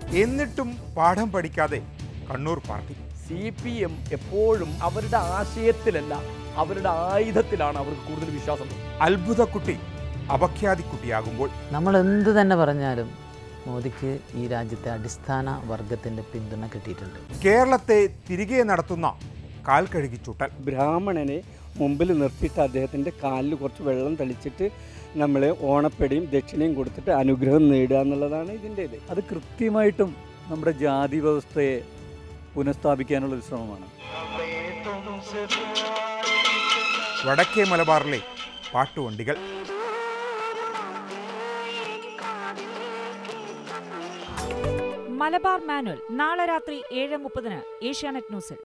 എന്നിട്ടും പാഠം പഠിക്കാതെ Kannur party C P M എപ്പോഴും അവരുടെ ആശയത്തിലല്ല അവരുടെ ആയുധത്തിലാണ് അവർക്ക് കൂടുതൽ വിശ്വാസം അത്ഭുതക്കുട്ടി അപഖ്യാതിക്കുട്ടിയാകുമ്പോൾ നമ്മൾ എന്ത് തന്നെ പറഞ്ഞാലും മോദിക്ക് ഈ രാജ്യത്തെ അടിസ്ഥാന വർഗത്തിൻ്റെ പിന്തുണ കിട്ടിയിട്ടുണ്ട് കേരളത്തെ തിരികെ നടത്തുന്ന കാൽ കഴുകി ചുട്ടൽ ബ്രാഹ്മണനെ മുമ്പിൽ നിർത്തിയിട്ട് അദ്ദേഹത്തിൻ്റെ കാലിൽ കുറച്ച് വെള്ളം തളിച്ചിട്ട് നമ്മൾ ഓണപ്പടിയും ദക്ഷിണയും കൊടുത്തിട്ട് അനുഗ്രഹം നേടുക എന്നുള്ളതാണ് ഇതിൻ്റെ ഇത് അത് കൃത്യമായിട്ടും നമ്മുടെ ജാതി വ്യവസ്ഥയെ പുനഃസ്ഥാപിക്കാനുള്ള ഒരു ശ്രമമാണ് വടക്കേ മലബാറിലെ പാട്ടുവണ്ടികൾ മലബാർ മാനുവൽ നാളെ രാത്രി ഏഴ് മുപ്പതിന് ഏഷ്യാനെറ്റ് ന്യൂസിൽ